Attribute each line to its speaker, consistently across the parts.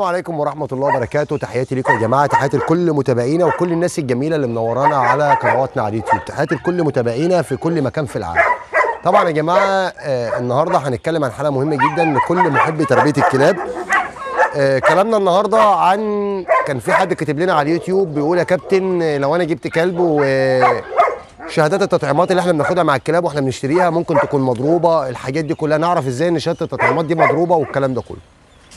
Speaker 1: عليكم ورحمة الله وبركاته تحياتي لكم يا جماعة تحياتي لكل متابعينا وكل الناس الجميلة اللي منورانا على قنواتنا على اليوتيوب تحياتي لكل متابعينا في كل مكان في العالم طبعا يا جماعة آه النهاردة هنتكلم عن حلقة مهمة جدا لكل محبي تربية الكلاب آه كلامنا النهاردة عن كان في حد كاتب لنا على اليوتيوب بيقول يا كابتن آه، لو أنا جبت كلب و شهادات التطعيمات اللي احنا بناخدها مع الكلاب واحنا بنشتريها ممكن تكون مضروبه الحاجات دي كلها نعرف ازاي ان شهاده التطعيمات دي مضروبه والكلام ده كله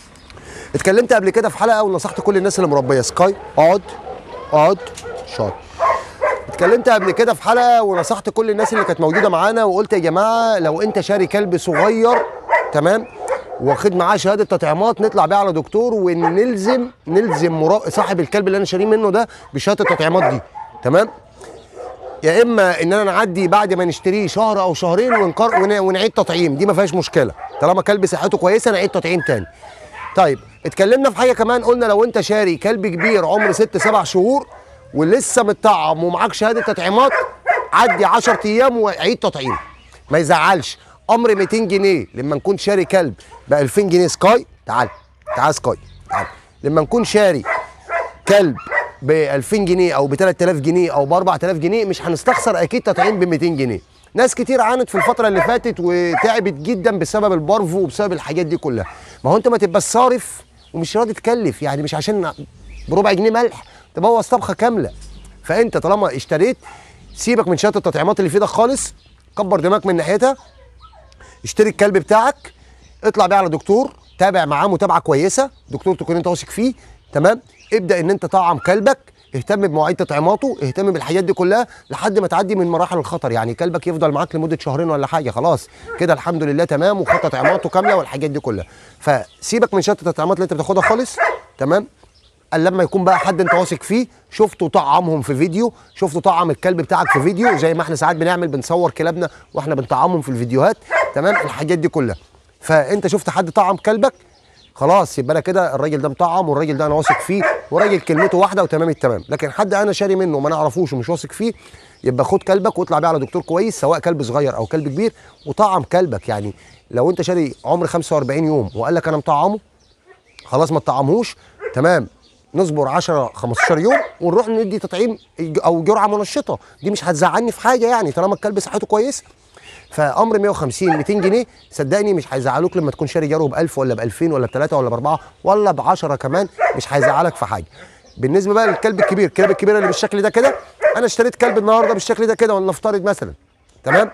Speaker 1: اتكلمت قبل كده في حلقه ونصحت كل الناس اللي مربيه سكاي اقعد اقعد شاطر اتكلمت قبل كده في حلقه ونصحت كل الناس اللي كانت موجوده معانا وقلت يا جماعه لو انت شاري كلب صغير تمام واخد معاه شهاده تطعيمات نطلع بيها على دكتور ونلزم نلزم مرا... صاحب الكلب اللي انا شاريه منه ده بشهاده التطعيمات دي تمام يا اما ان انا نعدي بعد ما نشتريه شهر او شهرين ونقر... ون... ونعيد تطعيم دي ما فيهاش مشكله طالما كلب صحته كويسه نعيد تطعيم تاني طيب اتكلمنا في حاجه كمان قلنا لو انت شاري كلب كبير عمر ست سبع شهور ولسه متطعم ومعاك شهاده تطعيمات عدي 10 ايام وعيد تطعيم ما يزعلش امر 200 جنيه لما نكون شاري كلب ب 2000 جنيه سكاي تعال تعال سكاي تعال لما نكون شاري كلب ب 2000 جنيه او ب 3000 جنيه او ب 4000 جنيه مش هنستخسر اكيد تطعيم ب 200 جنيه ناس كتير عانت في الفتره اللي فاتت وتعبت جدا بسبب البارفو وبسبب الحاجات دي كلها ما هو انت ما تبقى صارف ومش راضي تكلف يعني مش عشان بربع جنيه ملح تبوظ طبخه كامله فانت طالما اشتريت سيبك من شهاده التطعيمات اللي في ايدك خالص كبر دماغك من ناحيتها اشتري الكلب بتاعك اطلع بيه على دكتور تابع معاه متابعه كويسه دكتور تكون انت واثق فيه تمام ابدا ان انت طعم كلبك اهتم بمواعيد تطعيماته اهتم بالحاجات دي كلها لحد ما تعدي من مراحل الخطر يعني كلبك يفضل معاك لمده شهرين ولا حاجه خلاص كده الحمد لله تمام وخد تطعيماته كامله والحاجات دي كلها فسيبك من شهاده التطعيمات اللي انت بتاخدها خالص تمام قال لما يكون بقى حد انت واثق فيه شفته طعمهم في فيديو شفته طعم الكلب بتاعك في فيديو زي ما احنا ساعات بنعمل بنصور كلابنا واحنا بنطعمهم في الفيديوهات تمام الحاجات دي كلها فانت شفت حد طعم كلبك خلاص يبقى انا كده الراجل ده مطعم والراجل ده انا واثق فيه والراجل كلمته واحده وتمام التمام لكن حد انا شاري منه وما نعرفوش ومش واثق فيه يبقى خد كلبك واطلع بيه على دكتور كويس سواء كلب صغير او كلب كبير وطعم كلبك يعني لو انت شاري عمر 45 يوم وقال لك انا مطعمه خلاص ما تطعمهوش تمام نصبر 10 15 يوم ونروح ندي تطعيم او جرعه منشطه دي مش هتزعلني في حاجه يعني طالما الكلب صحته كويسه فامر 150 200 جنيه صدقني مش هيزعلوك لما تكون شاري جاره ب 1000 ولا ب 2000 ولا ب 3 ولا ب 4 ولا ب 10 كمان مش هيزعلك في حاجه بالنسبه بقى للكلب الكبير الكلب الكبير اللي بالشكل ده كده انا اشتريت كلب النهارده بالشكل ده كده ولنفترض مثلا تمام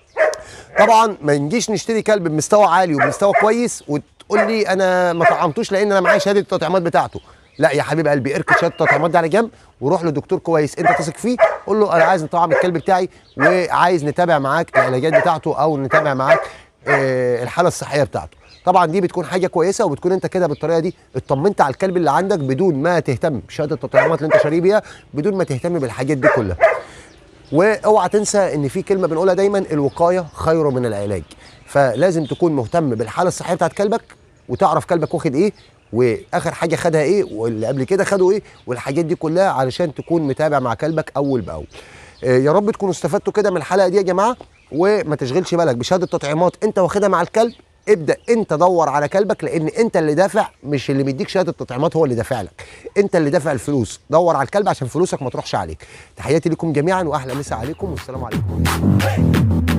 Speaker 1: طبعا ما نجيش نشتري كلب بمستوى عالي وبمستوى كويس وتقول لي انا ما طعمتوش لان انا معايا شهاده التطعيمات بتاعته لا يا حبيب قلبي اركن شهاده التطعيمات دي على جنب وروح لدكتور كويس انت تثق فيه قول له انا عايز نطعم الكلب بتاعي وعايز نتابع معاك العلاجات بتاعته او نتابع معاك آه، الحاله الصحيه بتاعته طبعا دي بتكون حاجه كويسه وبتكون انت كده بالطريقه دي اطمنت على الكلب اللي عندك بدون ما تهتم بشهاده التطعيمات اللي انت شاريه بيها بدون ما تهتم بالحاجات دي كلها واوعى تنسى ان في كلمه بنقولها دايما الوقايه خير من العلاج فلازم تكون مهتم بالحاله الصحيه بتاعت كلبك وتعرف كلبك واخد ايه واخر حاجه خدها ايه واللي قبل كده خدوا ايه والحاجات دي كلها علشان تكون متابع مع كلبك اول باول آه، يا رب تكونوا استفدتوا كده من الحلقه دي يا جماعه وما تشغلش بالك بشهاده تطعيمات انت واخدها مع الكلب ابدا انت دور على كلبك لان انت اللي دافع مش اللي مديك شهاده التطعيمات هو اللي دافع لك انت اللي دافع الفلوس دور على الكلب عشان فلوسك ما تروحش عليك تحياتي لكم جميعا واحلى مسا عليكم والسلام عليكم